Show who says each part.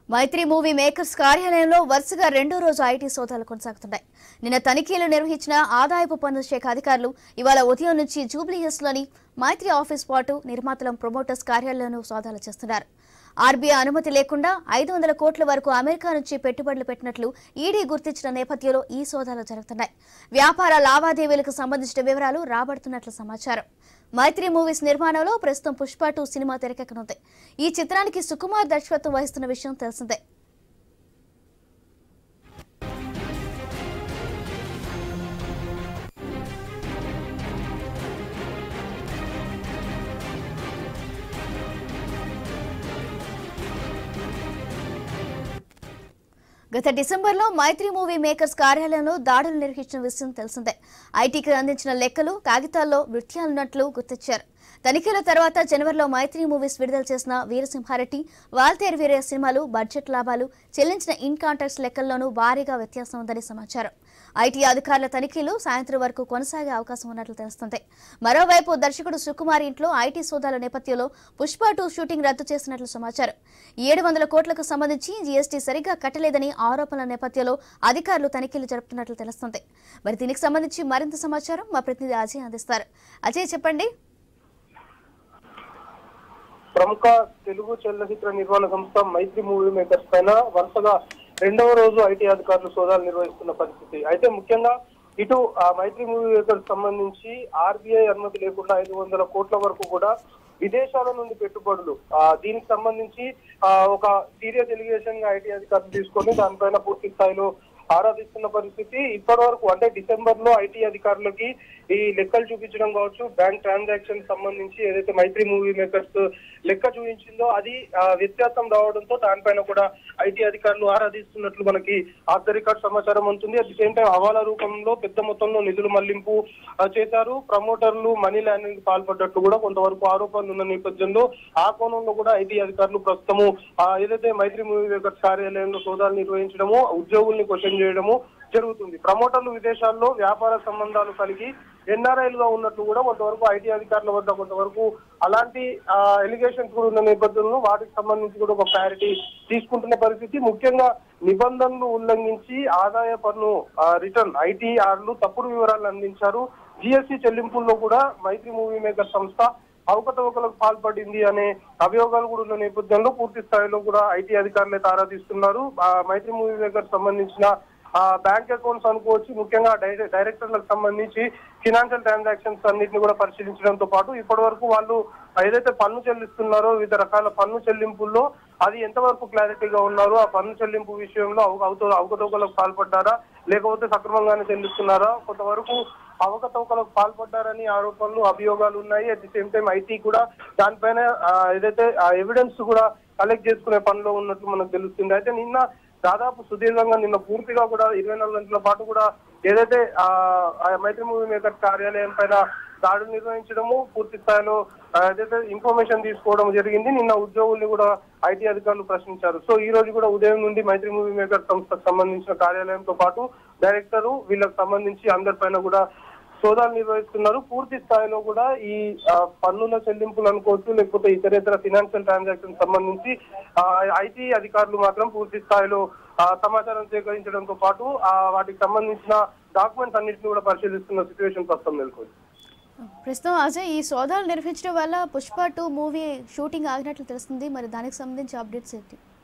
Speaker 1: మైత్రి movie makers కార్యాలయంలో వరుసగా రెండో రోజు ఐటీ సోదాలు కొనసాగుతున్నాయి నిన్న తనిఖీలు నిర్వహించిన ఆదాయపు పన్ను శాఖ అధికారులు ఇవాళ ఉదయం నుంచి జూబ్లీహిల్స్ లోని మైత్రి ఆఫీస్ పాటు నిర్మాతలం ప్రమోటర్స్ కార్యాలయంలో సోదాలు చేస్తున్నారు ఆర్బీఐ అనుమతి లేకుండా ఐదు వందల కోట్ల వరకు అమెరికా నుంచి పెట్టుబడులు పెట్టినట్లు ఈడీ గుర్తించిన నేపథ్యంలో ఈ సోదాలు జరుగుతున్నాయి వ్యాపార లావాదేవీలకు సంబంధించిన వివరాలు రాబడుతున్నట్లు సమాచారం మైత్రి మూవీస్ నిర్మాణంలో ప్రస్తుతం పుష్ప టూ సినిమా తెరకెక్కనుంది ఈ చిత్రానికి సుకుమార్ దర్శకత్వం వహిస్తున్న విషయం తెలిసిందే గత డిసెంబర్లో మైత్రి మూవీ మేకర్స్ కార్యాలయంలో దాడులు నిర్వహించిన విషయం తెలిసిందే ఐటీకి అందించిన లెక్కలు కాగితాల్లో వృత్యాలున్నట్లు గుర్తించారు తనిఖీల తర్వాత జనవరిలో మైత్రి మూవీస్ విడుదల చేసిన వీరసింహారెడ్డి వాల్తేరు వీరయ్య సినిమాలు బడ్జెట్ లాభాలు చెల్లించిన ఇన్ కాంట్రాక్ట్స్ లెక్కల్లోనూ భారీగా వ్యత్యాసం ఉందని సమాచారం ఐటీ అధికారుల తనిఖీలు సాయంత్రం వరకు కొనసాగే అవకాశం ఉన్నట్లు తెలుస్తుంది మరోవైపు దర్శకుడు సుకుమార్ ఇంట్లో ఐటీ సోదాల నేపథ్యంలో పుష్ప టూ షూటింగ్ రద్దు చేసినట్లు సమాచారం ఏడు వందల కోట్లకు సంబంధించి జీఎస్టీ సరిగ్గా కట్టలేదని ఆరోపణల నేపథ్యంలో అధికారులు తనిఖీలు జరుపుతున్నట్లు తెలుస్తుంది మరి దీనికి సంబంధించి మరింత సమాచారం మా ప్రతినిధి అజయ్ అందిస్తారు అజయ్ చెప్పండి
Speaker 2: ప్రముఖ తెలుగు చలనచిత్ర నిర్మాణ సంస్థ మైత్రి మూవీ మేకర్స్ పైన వరుసగా రెండవ రోజు ఐటీ అధికారులు సోదాలు నిర్వహిస్తున్న పరిస్థితి అయితే ముఖ్యంగా ఇటు ఆ మైత్రి మూవీ మేకర్స్ సంబంధించి ఆర్బీఐ అనుమతి లేకుండా ఐదు వందల కోట్ల వరకు కూడా విదేశాల నుండి పెట్టుబడులు ఆ దీనికి సంబంధించి ఆ ఒక సీరియస్ ఎలిగేషన్ గా ఐటీ అధికారులు తీసుకొని దానిపైన పూర్తి స్థాయిలో ఆరాధిస్తున్న పరిస్థితి ఇప్పటి వరకు అంటే డిసెంబర్ లో ఐటీ అధికారులకి ఈ లెక్కలు చూపించడం కావచ్చు బ్యాంక్ ట్రాన్సాక్షన్ సంబంధించి ఏదైతే మైత్రి మూవీ మేకర్స్ లెక్క చూపించిందో అది ఆ, వ్యత్యాసం రావడంతో దానిపైన కూడా ఐటీ అధికారులు ఆరాధిస్తున్నట్లు మనకి ఆఫ్ ద రికార్డ్ సమాచారం ఉంటుంది అట్ ది సేమ్ టైం హవాలా రూపంలో పెద్ద మొత్తంలో నిధులు మళ్లింపు ఆ, చేశారు ప్రమోటర్లు మనీ ల్యాండింగ్ పాల్పడ్డట్టు కూడా కొంతవరకు ఆరోపణలు ఉన్న నేపథ్యంలో ఆ కోణంలో కూడా ఐటీ అధికారులు ప్రస్తుతము ఆ, ఏదైతే మైత్రి మూవీ మేకర్స్ కార్యాలయంలో సోదాలు నిర్వహించడము ఉద్యోగుల్ని క్వశ్చన్ చేయడము జరుగుతుంది ప్రమోటర్లు విదేశాల్లో వ్యాపార సంబంధాలు కలిగి ఎన్ఆర్ఐలుగా ఉన్నట్లు కూడా కొంతవరకు ఐటీ అధికారుల వద్ద కొంతవరకు అలాంటి ఎలిగేషన్స్ కూడా ఉన్న నేపథ్యంలో వాటికి సంబంధించి కూడా ఒక క్లారిటీ తీసుకుంటున్న పరిస్థితి ముఖ్యంగా నిబంధనలు ఉల్లంఘించి ఆదాయ పన్ను రిటర్న్ ఐటీఆర్లు తప్పుడు వివరాలు అందించారు జిఎస్టీ చెల్లింపుల్లో కూడా మైత్రి మూవీ మేకర్ సంస్థ అవకతవకలకు పాల్పడింది అనే అభియోగాలు కూడా ఉన్న నేపథ్యంలో పూర్తి స్థాయిలో కూడా ఐటీ అధికారులు అయితే ఆరాధిస్తున్నారు ఆ మైత్రి మూవీ మేకర్ సంబంధించిన ఆ బ్యాంక్ అకౌంట్స్ అనుకోవచ్చు ముఖ్యంగా డైరె- డైరెక్టర్లకు సంబంధించి ఫినాన్షియల్ ట్రాన్సాక్షన్స్ అన్నింటిని కూడా పరిశీలించడంతో పాటు ఇప్పటి వరకు వాళ్ళు ఏదైతే పన్ను చెల్లిస్తున్నారో వివిధ రకాల పన్ను చెల్లింపుల్లో అది ఎంతవరకు క్లారిటీగా ఉన్నారో ఆ పన్ను చెల్లింపు విషయంలో అవ- అవత- అవకతవకలకు పాల్పడ్డారా లేకపోతే సక్రమంగానే చెల్లిస్తున్నారా కొంతవరకు అవకతవకలకు పాల్పడ్డారని ఆరోపణలు అభియోగాలు ఉన్నాయి at the same time IT కూడా దానిపైన ఆ, ఏదైతే ఎవిడెన్స్ కూడా కలెక్ట్ చేసుకునే పనిలో ఉన్నట్లు మనకు తెలుస్తుంది అయితే నిన్న దాదాపు సుదీర్ఘంగా నిన్న పూర్తిగా కూడా ఇరవై నాలుగు గంటల పాటు కూడా ఏదైతే ఆ ఆ మైత్రి మూవీ మేకర్ కార్యాలయం పైన దాడులు నిర్వహించడము పూర్తి స్థాయిలో ఆ, ఏదైతే ఇన్ఫర్మేషన్ తీసుకోవడం జరిగింది నిన్న ఉద్యోగుల్ని కూడా ఐటీ అధికారులు ప్రశ్నించారు సో ఈ రోజు కూడా ఉదయం నుండి మైత్రి మూవీ మేకర్ సంస్థకు సంబంధించిన కార్యాలయంతో పాటు డైరెక్టర్ వీళ్ళకి సంబంధించి అందరిపైన కూడా సోదాలు నిర్వహిస్తున్నారు పూర్తి స్థాయిలో కూడా ఈ ఆ, పన్నుల చెల్లింపులు అనుకోవచ్చు లేకపోతే ఇతరేతర ఫినాన్షియల్ ట్రాన్సాక్షన్ సంబంధించి ఐటీ అధికారులు మాత్రం పూర్తి స్థాయిలో ఆ, సమాచారం సేకరించడంతో పాటు ఆ, వాటికి సంబంధించిన డాక్యుమెంట్స్ అన్నింటినీ కూడా పరిశీలిస్తున్న సిచ్యువేషన్ ప్రస్తుతం నెలకొంది
Speaker 1: ప్రస్తుతం అజయ్ ఈ సోదాలు నిర్వహించడం వల్ల పుష్ప టూ మూవీ షూటింగ్ ఆగినట్లు తెలుస్తుంది మరి దానికి సంబంధించి అప్డేట్స్ ఏంటి